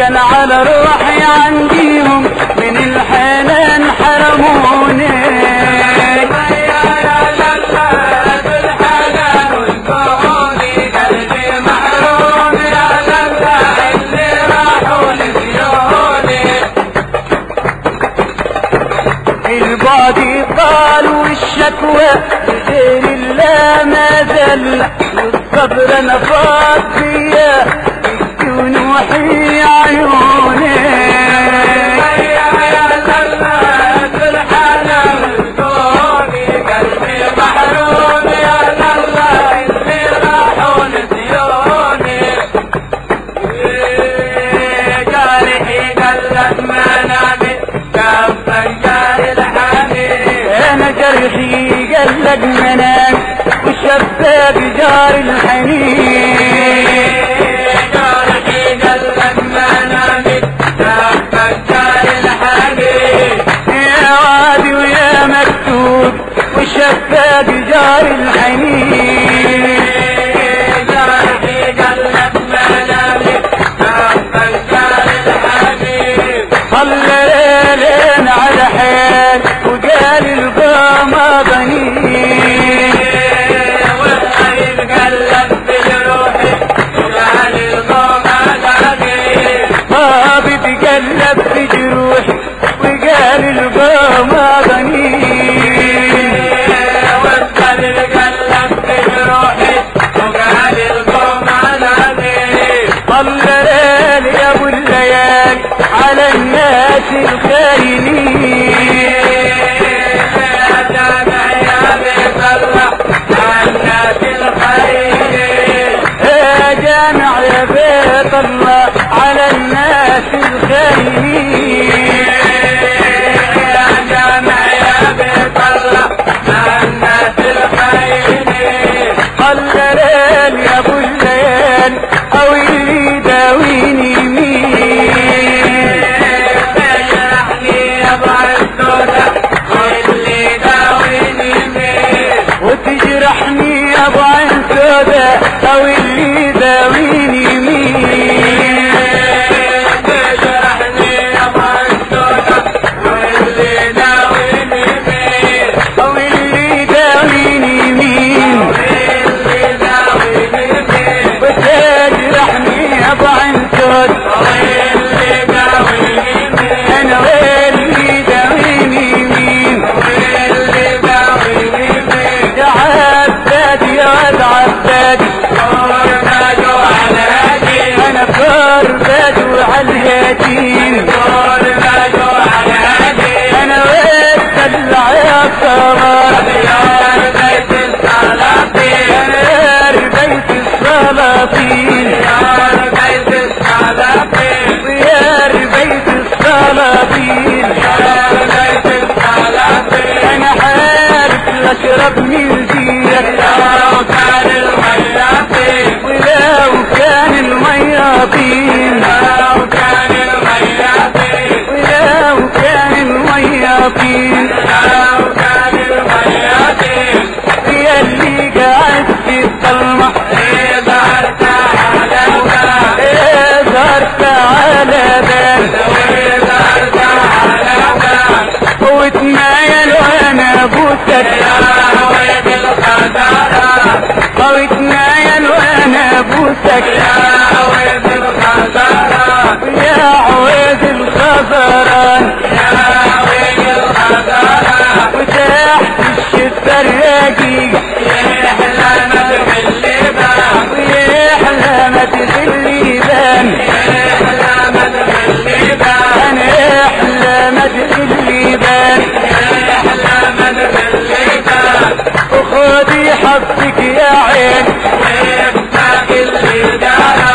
كان على روحي عنديهم من الحنان حرموني البعد قال والشكوى لغير الله ما زل والصبر انا فاض فيا ونوحي عيوني انا جرحي قلق منام وشباب جار الحنين يا وادي ويا مكتوب وشباب جار الحنين صلى ليلين على حيل وقال القامة بنين طابي تقلب في جروحي وقال القامة بنين صلى ليل يا ابو الليالي على الناس الخاينين يا جامع يا بيت الله على الناس الخاينين صلى ليل يا ابو الليالي او اللي داويني مين وتجرحني يا ابو عين سودا او اللي داويني مين او اللي داويني مين وتجرحني يا ابو عين سودا انا واللي داويني مين يا عبادي يا ولد عبادي انا كرباد وعلى الهادين انا واتدلع يا قمر انا ربيت السلاطين ويا ربيت السلاطين انا حارس لاشرب من زيك ولو كان المية طين ولو كان المية طين يا اللي قاعد في الظلمة إيه زرت على بال واتنايل وانا بوسك واتنايل وانا بوسك يا عويد الخضران وتحت الشفة الرقيق ويحلى مدخل الليبان انا احلى مدخل الليبان وخدي حظك يا عين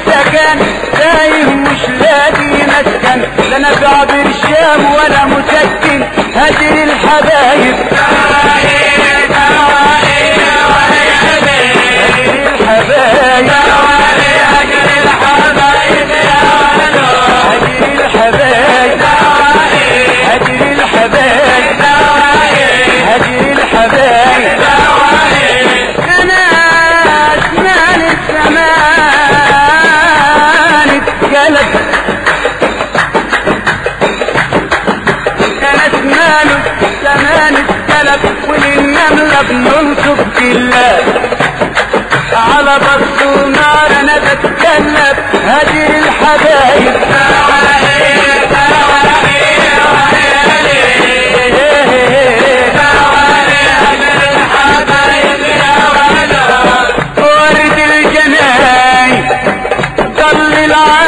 السكن تايه مش لاقي مسكن لا نفع برشام ولا مسكن هاجر الحبايب هاجر الحبايب هاجر الحبايب هاجر الحبايب هاجر الحبايب انا اسنان الزمان اتقلب انا اسنان الزمان اتقلب وللنملة بننصب بالله على بطس ونار انا بتكلم هاجر الحبايب ورد الجناي ضل العالم